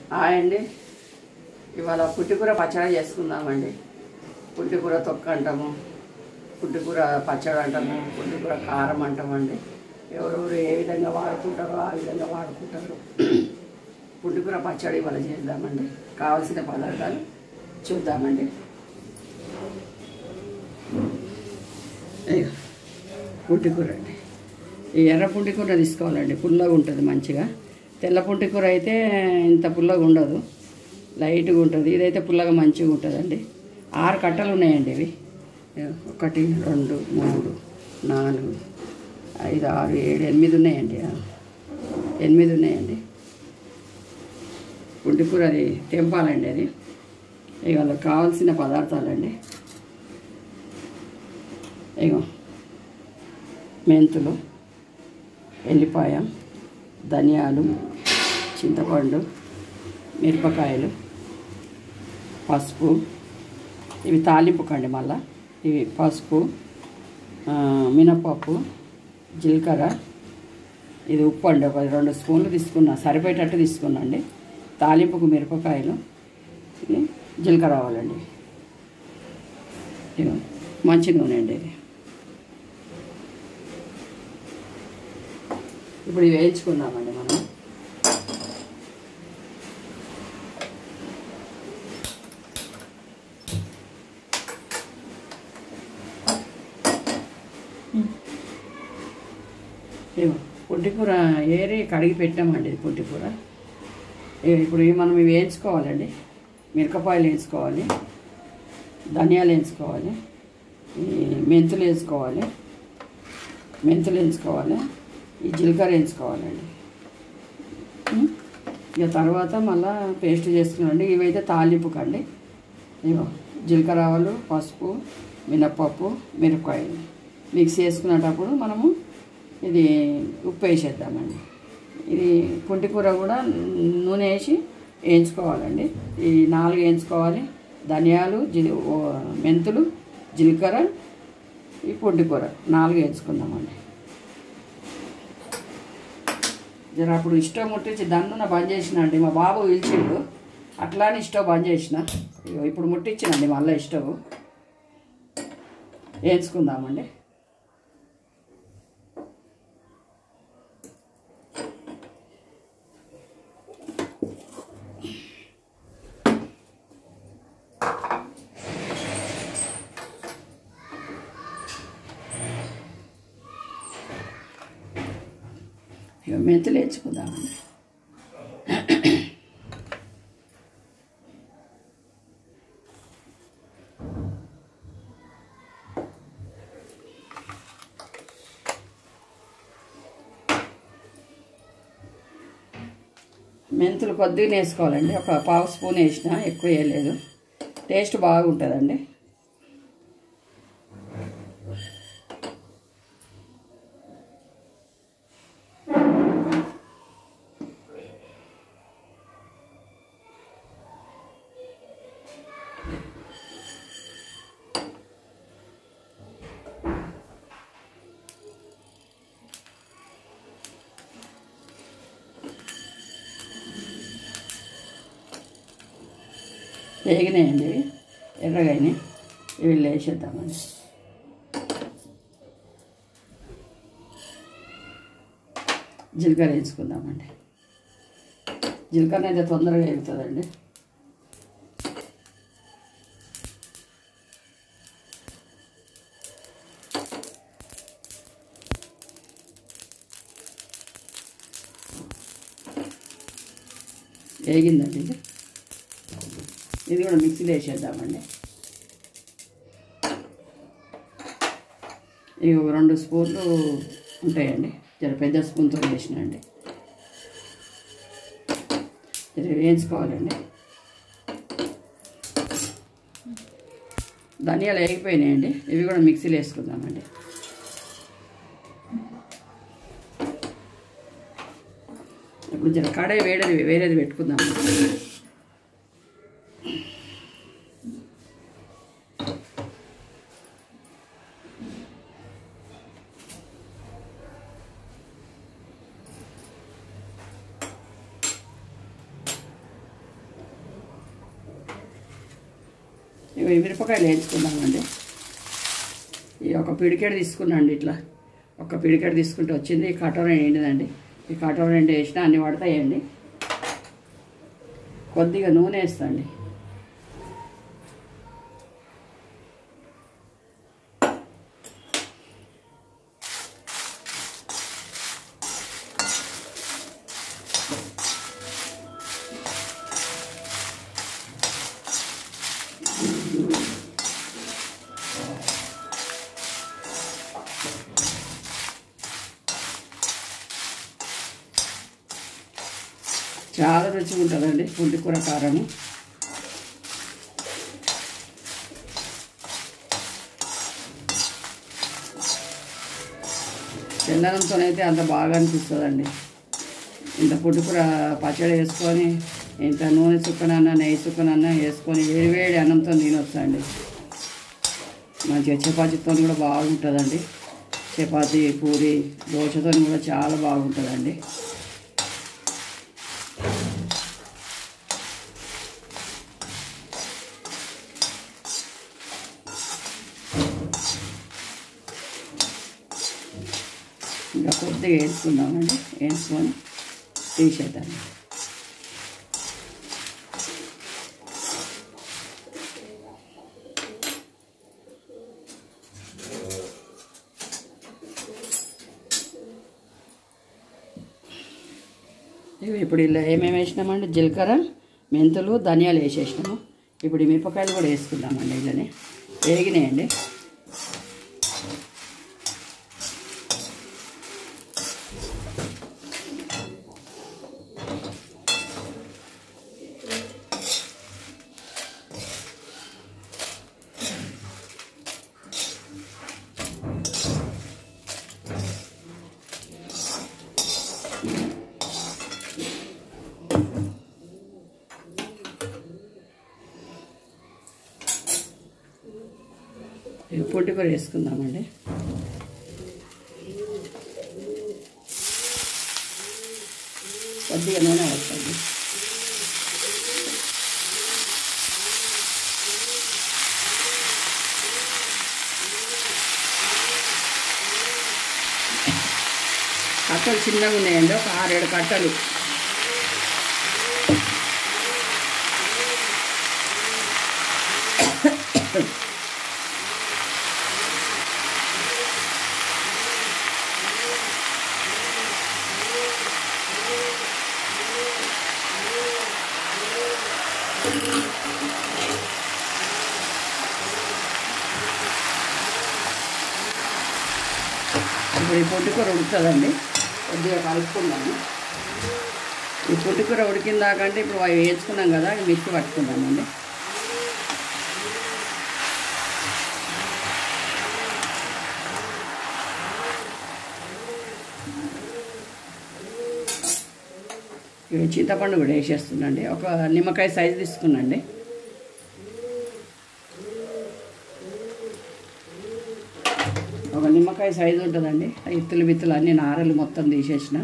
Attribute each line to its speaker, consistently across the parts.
Speaker 1: Hi అండి ఇవాళ పుట్టికూర పచ్చడి చేసుకుందామండి పుట్టికూర తొక్క అంటాము పుట్టికూర పచ్చడి అంటాము పుట్టికూర కారం అంటామండి ఎవరెవరు ఏ విధంగా వాడుకుంటారో ఆ విధంగా వాడుకుంటారు పుట్టికూర పచ్చడి ఇవాళ చేద్దామండి కావాల్సిన పదార్థాలు చూద్దామండి ఇదిగో, పుట్టికూర అండి ఈ ఎర్ర పుంటికూర తీసుకోవాలండి పుల్లగా ఉంటుంది మంచిగా తెల్ల పుంటికూర అయితే ఇంత పుల్లగా ఉండదు లైట్గా ఉంటుంది ఇదైతే పుల్లగా మంచిగా ఉంటుందండి ఆరు కట్టలు ఉన్నాయండి ఇవి ఒకటి రెండు మూడు నాలుగు ఐదు ఆరు ఏడు ఎనిమిది ఉన్నాయండి ఆ, ఎనిమిది ఉన్నాయండి పుంటికూర అది తెంపాలండి అది ఇక వాళ్ళకి కావాల్సిన పదార్థాలండి ఇగో మెంతులు ఎల్లిపాయ ధనియాలు చింతపండు మిరపకాయలు పసుపు ఇవి తాలింపుకండి మళ్ళా ఇవి పసుపు ఆ, మినపప్పు జీలకర్ర ఇది ఉప్పు అండి ఒక రెండు స్పూన్లు తీసుకున్నా సరిపోయేటట్టు తీసుకున్నా అండి తాలింపుకు మిరపకాయలు ఇది జీలకర్ర ఆవాలండి ఇదిగో మంచి నూనె అండి ఇది ఇప్పుడు ఇవి వేయించుకుందామండి మనం ఏమో పుట్టికూర ఏరి కడిగి పెట్టామండి ఇది పుట్టికూర ఇ- ఇప్పుడు ఇవి మనం ఇవి వేయించుకోవాలండి మిరపకాయలు వేయించుకోవాలి ధనియాలు వేయించుకోవాలి ఈ మెంతులు వేసుకోవాలి మెంతులు వేయించుకోవాలి ఈ జీలకర్ర వేయించుకోవాలండి ఉం? ఇక తర్వాత మళ్ళా పేస్ట్ చేసుకున్నాండి ఇవైతే తాలింపు కండి ఇగో జీలకర్ర ఆవాలు పసుపు మినప్పప్పు మిరపకాయలు మిక్స్ చేసుకునేటప్పుడు మనము ఇది ఉప్పు వేసేద్దామండి ఇది పుంటికూర కూడా నూనె వేసి వేయించుకోవాలండి ఈ నాలుగు వేయించుకోవాలి ధనియాలు జీ ఓ, మెంతులు జీలకర్ర ఈ పుంటికూర నాలుగు వేయించుకుందామండి జర అప్పుడు ఇష్టం ముట్టించి దన్నున బంద్ చేసిన అండి మా బాబు పిలిచిండు అట్లానే ఇష్టం బంద్ చేసిన ఇగో ఇప్పుడు ముట్టించినండి మళ్ళీ ఇష్టం వేయించుకుందామండి ఇక మెంతులు వేయించుకుందామండి మెంతులు కొద్దిగా వేసుకోవాలండి ఒక పావు స్పూన్ వేసిన ఎక్కువ వేయలేదు టేస్ట్ బాగుంటుందండి వేగినాయండి ఇవి ఎర్రగాయని ఇవి వేసేద్దామండి జీలకర్ర వేసుకుందామండి జీలకర్ర అయితే తొందరగా వేగుతుందండి వేగిందండి ఇది ఇది కూడా మిక్సీలో వేసేద్దామండి ఇవి ఒక రెండు స్పూన్లు ఉంటాయండి జర పెద్ద స్పూన్తో వేసినండి జర వేయించుకోవాలండి ధనియాలు వేగిపోయినాయండి ఇవి కూడా మిక్సీలో వేసుకుందామండి ఇప్పుడు జర కడాయి వేడేది వేరేది పెట్టుకుందాం ఇవి మిరపకాయలు వేయించుకున్నామండి ఈ ఒక పిడికెడు తీసుకున్నాండి ఇట్లా ఒక పిడికెడు తీసుకుంటే వచ్చింది ఈ కటోర ఏంటిదండి ఈ కటోర ఎండు వేసినా అన్ని పడతాయండి కొద్దిగా నూనె వేస్తాండి చాలా రుచిగా ఉంటుందండి పుంటి కూర కారము తెల్లనంతోనైతే అంత బాగా అనిపిస్తుందండి ఇంత పుట్టుకూర పచ్చడి వేసుకొని ఇంత నూనె చుక్కనన్నా నెయ్యి చుక్కనన్నా వేసుకొని వేడి వేడి అన్నంతో తినొచ్చండి మంచిగా చపాతీతో కూడా బాగుంటుందండి చపాతీ పూరి దోశతో కూడా చాలా బాగుంటుందండి ఇంకా కొద్దిగా వేసుకుందామండి వేసుకొని తీసేద్దాం ఇవి ఇప్పుడు ఇలా ఏమేమి వేసినామండి జీలకర్ర మెంతులు ధనియాలు వేసేసినాము ఇప్పుడు ఈ మిరపకాయలు కూడా వేసుకుందామండి ఇలానే వేగినాయండి ఇవి పొట్టి కూర వేసుకుందామండి కొద్దిగా నూనె వస్తుంది కట్టలు చిన్నగా ఉన్నాయండి ఒక ఆరేడు కట్టలు ఇప్పుడు ఈ పొట్టుకూర ఉడుకుతుందండి కొద్దిగా కలుపుకుందాము ఈ పొట్టుకూర ఉడికిన దాకంటే ఇప్పుడు అవి వేసుకున్నాం కదా అవి మిక్సీ పట్టుకుందామండి ఇవి చింతపండు కూడా వేసేస్తుందండి ఒక నిమ్మకాయ సైజు తీసుకున్నాండి ఒక నిమ్మకాయ సైజు ఉంటుందండి ఆ ఇత్తులు బిత్తులు అన్ని నారలు మొత్తం తీసేసిన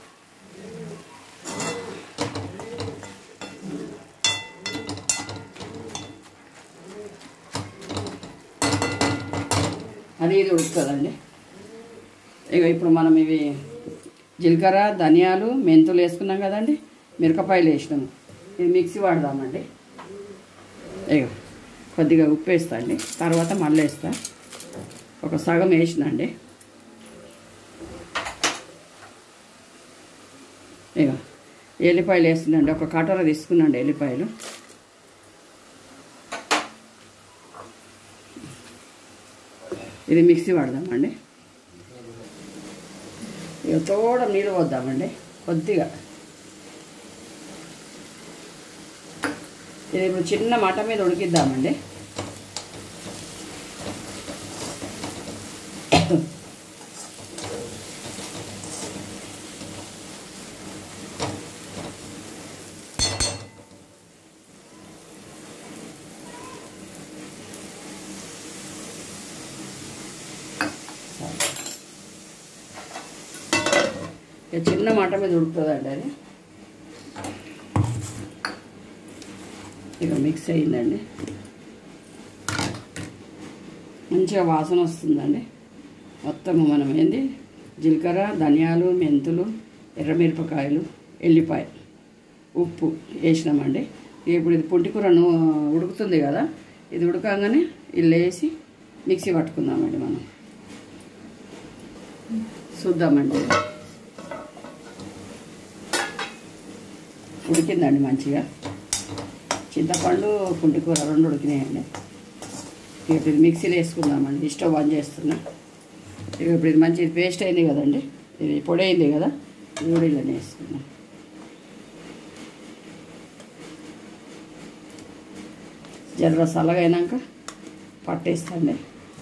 Speaker 1: అది ఇది ఉడుకుతుందండి ఇక ఇప్పుడు మనం ఇవి జీలకర్ర ధనియాలు మెంతులు వేసుకున్నాం కదండి మిరపకాయలు వేసినాము ఇది మిక్సీ వాడదామండి ఇక కొద్దిగా ఉప్పు వేస్తా అండి తర్వాత మళ్ళీ వేస్తా ఒక సగం వేసినండి ఇక ఎల్లిపాయలు వేస్తున్నాండి ఒక కటోర తీసుకున్నాండి ఎల్లిపాయలు ఇది మిక్సీ పడదామండి ఇక తోడ నీళ్ళు పోద్దామండి కొద్దిగా ఇది ఇప్పుడు చిన్న మట మీద ఉడికిద్దామండి ఇక చిన్న మాట మీద ఉడుకుతుందండి అది ఇక మిక్స్ అయిందండి మంచిగా వాసన వస్తుందండి మొత్తం మనం ఏంది జీలకర్ర ధనియాలు మెంతులు ఎర్రమిరపకాయలు ఎల్లిపాయ ఉప్పు వేసినామండి ఇప్పుడు ఇది పుంటికూర నూ ఉడుకుతుంది కదా ఇది ఉడకంగానే ఇల్లు వేసి మిక్సీ పట్టుకుందామండి మనం చూద్దామండి ఉడికిందండి మంచిగా చింతపండు పుంటికూర రెండు ఉడికినాయండి ఇక ఇప్పుడు ఇది మిక్సీలో వేసుకుందామండి స్టవ్ బంద్ చేస్తున్నా ఇక ఇప్పుడు ఇది మంచి పేస్ట్ అయింది కదండి ఇది పొడి అయింది కదా ఇది కూడా ఇలానే వేసుకుందాం జర్ర చల్లగా అయినాక పట్టేస్తాండి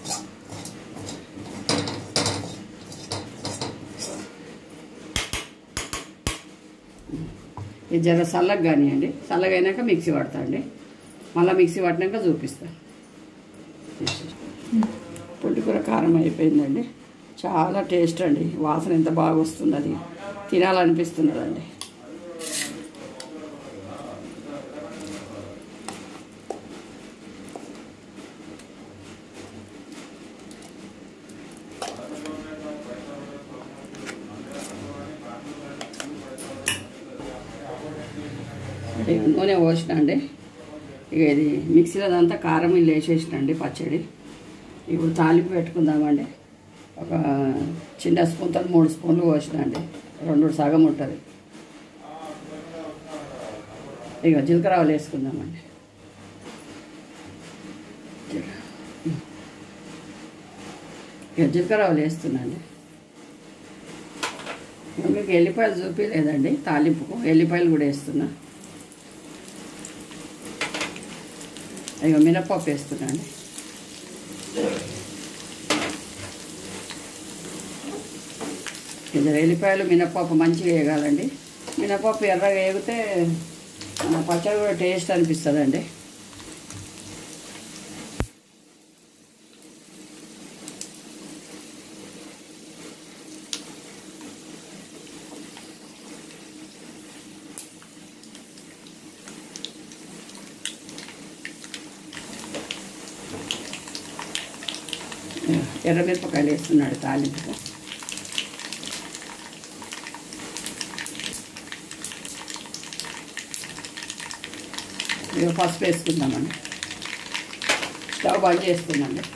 Speaker 1: ఇది జర చల్లగా కానివ్వండి చల్లగా అయినాక మిక్సీ పడతా అండి మళ్ళీ మిక్సీ పట్టినాక చూపిస్తా పుట్టికూర కారం అయిపోయిందండి చాలా టేస్ట్ అండి వాసన ఎంత బాగా వస్తుంది అది తినాలనిపిస్తున్నదండి ఇక నూనె పోసిన అండి ఇక ఇది మిక్సీలో అదంతా కారం ఇల్లు వేసేసిన అండి పచ్చడి ఇప్పుడు తాలింపు పెట్టుకుందామండి ఒక చిన్న స్పూన్తో మూడు స్పూన్లు పోసిన అండి రెండు సగం ఉంటుంది ఇక జీలకర్ర ఆవాలు వేసుకుందామండి ఇక జీలకర్ర ఆవాలు వేస్తున్నాండి ఇక మీకు ఎల్లిపాయలు చూపించలేదండి తాలింపుకు ఎల్లిపాయలు కూడా వేస్తున్నా ఇక మినప్పప్పు వేస్తున్నాండి ఇద్దరు ఎల్లిపాయలు మినప్పప్పు మంచిగా వేయగాలండి మినప్పప్పు ఎర్రగా వేగితే మన పచ్చడి కూడా టేస్ట్ అనిపిస్తుందండి ఎర్రమిరపకాయలు వేస్తున్నాడు తాలింపుకు ఇక పసుపు వేసుకుందామండి స్టవ్ బంద్ చేసుకుందామండి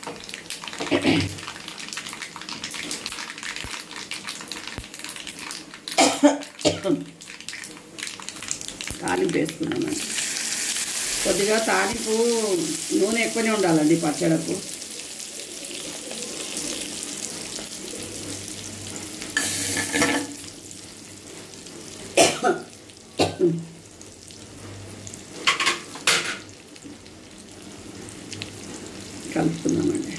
Speaker 1: తాలింపు వేసుకున్నామండి కొద్దిగా తాలింపు నూనె ఎక్కువనే ఉండాలండి పచ్చడకు కలుపుకుందామండి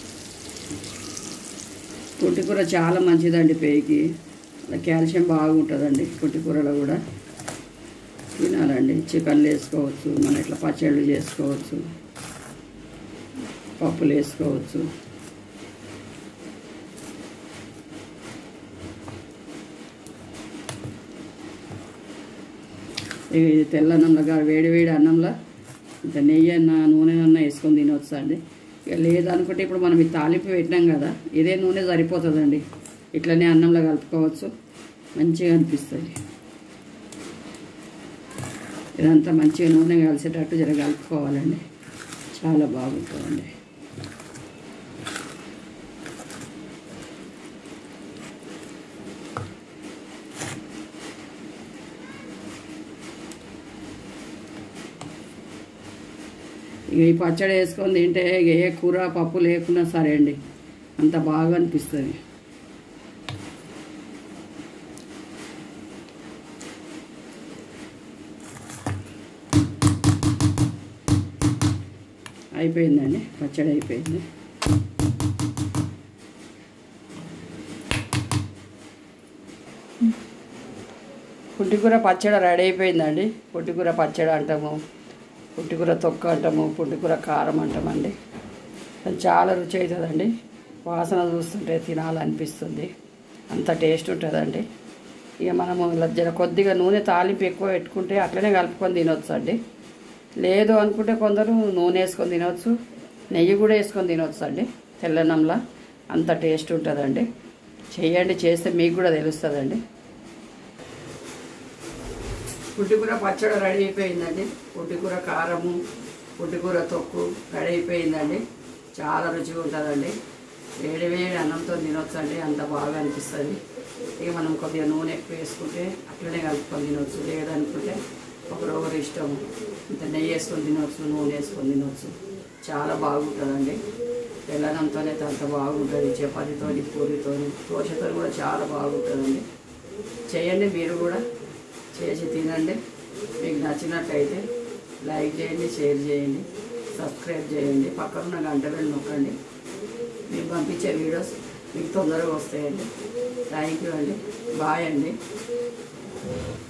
Speaker 1: పుట్టికూర చాలా మంచిదండి పేయికి అలా కాల్షియం బాగుంటుందండి పుట్టికూరలో కూడా తినాలండి చికెన్లు వేసుకోవచ్చు మన ఇట్లా పచ్చళ్ళు చేసుకోవచ్చు పప్పులు వేసుకోవచ్చు ఇవి తెల్ల అన్నంలో గా- వేడి వేడి అన్నంలో ఇంత నెయ్యి అన్న నూనె అన్న వేసుకొని తినవచ్చు అండి ఇక లేదనుకుంటే ఇప్పుడు మనం ఈ తాలింపు పెట్టినాం కదా ఇదే నూనె సరిపోతుందండి ఇట్లనే అన్నంలో కలుపుకోవచ్చు మంచిగా అనిపిస్తుంది ఇదంతా మంచిగా నూనె కలిసేటట్టు జర కలుపుకోవాలండి చాలా బాగుంటుందండి ఇక ఈ పచ్చడి వేసుకొని తింటే ఇక ఏ కూర పప్పు లేకున్నా సరే అండి అంత బాగా అనిపిస్తుంది అయిపోయిందండి పచ్చడి అయిపోయింది పుట్టికూర పచ్చడి రెడీ అయిపోయిందండి పుట్టికూర పచ్చడి అంటాము పుట్టికూర తొక్క అంటాము పుట్టికూర కారం అంటామండి అది చాలా రుచి అవుతుందండి వాసన చూస్తుంటే తినాలనిపిస్తుంది అంత టేస్ట్ ఉంటుందండి ఇక మనము ఇలా జర కొద్దిగా నూనె తాలింపు ఎక్కువ పెట్టుకుంటే అట్లనే కలుపుకొని తినొచ్చు అండి లేదు అనుకుంటే కొందరు నూనె వేసుకొని తినవచ్చు నెయ్యి కూడా వేసుకొని తినవచ్చు అండి తెల్లనంలా అంత టేస్ట్ ఉంటుందండి చేయండి చేస్తే మీకు కూడా తెలుస్తుందండి పుట్టికూర పచ్చడి రెడీ అయిపోయిందండి పుట్టికూర కారము పుట్టికూర తొక్కు రెడీ అయిపోయిందండి చాలా రుచిగా ఉంటుందండి వేడి వేడి అన్నంతో తినొచ్చండి అంత బాగా అనిపిస్తుంది ఇక మనం కొద్దిగా నూనె ఎక్కువ వేసుకుంటే అట్లనే కలుపుకొని తినొచ్చు లేదనుకుంటే ఒకరొకరు ఇష్టం ఇంత నెయ్యి వేసుకొని తినొచ్చు నూనె వేసుకొని తినొచ్చు చాలా బాగుంటుందండి తెల్లనంతోనే అంత బాగుంటుంది చపాతీతోని పూరితోని దోశతో కూడా చాలా బాగుంటుందండి చేయండి మీరు కూడా చేసి తినండి మీకు నచ్చినట్టయితే లైక్ చేయండి షేర్ చేయండి సబ్స్క్రైబ్ చేయండి పక్కన గంట వెళ్ళి నొక్కండి మేము పంపించే వీడియోస్ మీకు తొందరగా వస్తాయండి థ్యాంక్ యూ అండి బాయ్ అండి